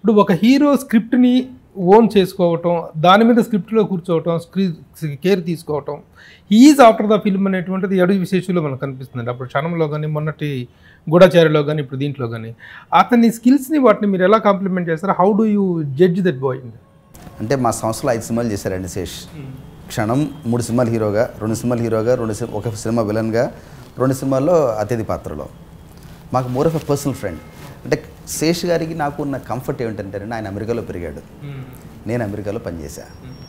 ఇప్పుడు ఒక hero స్క్రిప్ట్ని own చేసుకోవటం దాని మీద స్క్రిప్ట్లో కూర్చోవటం స్క్రీ కేర్ తీసుకోవటం ఈజ్ ఆఫ్టర్ ద ఫిల్మ్ అనేటువంటిది అడుగు విశేషంలో మనకు కనిపిస్తుంది అప్పుడు క్షణంలో కానీ మొన్నటి గూఢచారిలో కానీ ఇప్పుడు దీంట్లో కానీ అతని స్కిల్స్ని వాటిని మీరు ఎలా కాంప్లిమెంట్ చేస్తారు how do you judge that boy అంటే మా సంవత్సరంలో ఐదు సినిమాలు చేశారండి శేష్ క్షణం మూడు సినిమాలు హీరోగా రెండు సినిమాలు హీరోగా రెండు సినిమా ఒక సినిమా విలన్గా రెండు సినిమాల్లో అతిథి పాత్రలో మాకు more of a personal friend అంటే శేష్ గారికి నాకు ఉన్న కంఫర్ట్ ఏమిటంటే ఆయన అమెరికాలో పెరిగాడు నేను అమెరికాలో పనిచేశా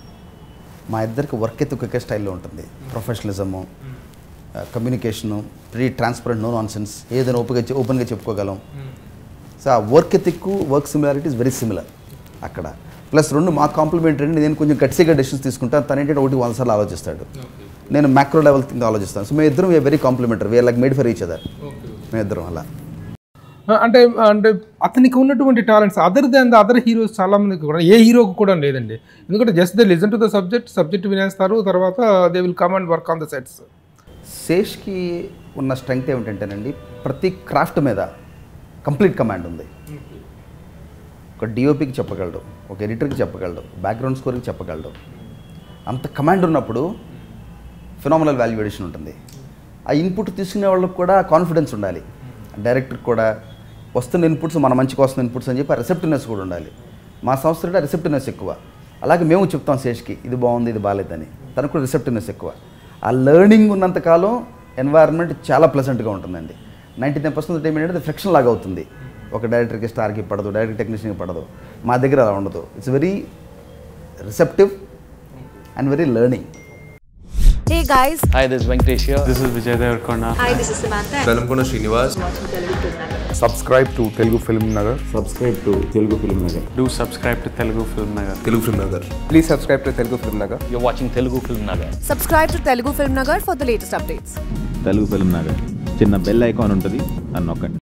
మా ఇద్దరికి వర్క్ ఎత్తు ఒకే స్టైల్లో ఉంటుంది professionalism communication free transparent no nonsense ఏదైనా ఓపెన్గా చె- ఓపెన్గా చెప్పుకోగలం సో ఆ work ethic work similarity is very similar అక్కడ ప్లస్ రెండు మా కాంప్లిమెంటరీ అండి నేను కొంచెం గట్సిగా డెసిషన్స్ తీసుకుంటాను తను ఏంటంటే ఒకటి వంద సార్లు ఆలోచిస్తాడు నేను మ్యాక్రో లెవెల్ థింగ్ ఆలోచిస్తాను సో మేము ఇద్దరం very complementary we are like made for each other మేము ఇద్దరం అలా అంటే అంటే అతనికి ఉన్నటువంటి talents other than the other heroes చాలా మందికి కూడా ఏ హీరోకి కూడా లేదండి ఎందుకంటే just they listen to the subject subject వినేస్తారు తర్వాత they will come and work on the sets శేష్కి ఉన్న స్ట్రెంగ్త్ ఏమిటంటేనండి ప్రతి క్రాఫ్ట్ మీద కంప్లీట్ కమాండ్ ఉంది ఒక డిఓపికి చెప్పగలడు ఒక ఎడిటర్కి చెప్పగలడు బ్యాక్గ్రౌండ్ స్కోర్కి చెప్పగలడు అంత కమాండ్ ఉన్నప్పుడు ఫినామినల్ వాల్యుయేషన్ ఉంటుంది ఆ ఇన్పుట్ తీసుకునే వాళ్ళకి కూడా కాన్ఫిడెన్స్ ఉండాలి డైరెక్టర్కి కూడా వస్తున్న ఇన్పుట్స్ మన మంచికి వస్తున్న ఇన్పుట్స్ అని చెప్పి ఆ రిసెప్టివ్నెస్ కూడా ఉండాలి మా సంస్థలో రిసెప్టివ్నెస్ ఎక్కువ అలాగే మేము చెప్తాం శేష్కి ఇది బాగుంది ఇది బాగాలేదని తనకు కూడా రిసెప్టివ్నెస్ ఎక్కువ ఆ లెర్నింగ్ ఉన్నంతకాలం ఎన్వైరన్మెంట్ చాలా ప్లెజెంట్గా ఉంటుందండి నైంటీ నైన్ పర్సెంట్ టైం ఏంటంటే ఫ్రిక్షన్ లాగా అవుతుంది ఒక డైరెక్టర్కి స్టార్కి పడదు డైరెక్టర్ టెక్నీషియన్కి పడదు మా దగ్గర అలా ఉండదు it's very receptive and very learning Hey guys, Hi, this is Venkatesh here. This is Vijay Devarkonda. hi, this is Samantha. Velankonda Srinivas subscribe to Telugu Film Nagar. Subscribe to Telugu Film Nagar Do subscribe to Telugu Film Nagar. Telugu Film Nagar Please subscribe to Telugu Film Nagar. You're watching Telugu Film Nagar. Subscribe to Telugu Film Nagar for the latest updates. Telugu Film Nagar చిన్న bell icon ఉంటుంది అని నొక్కండి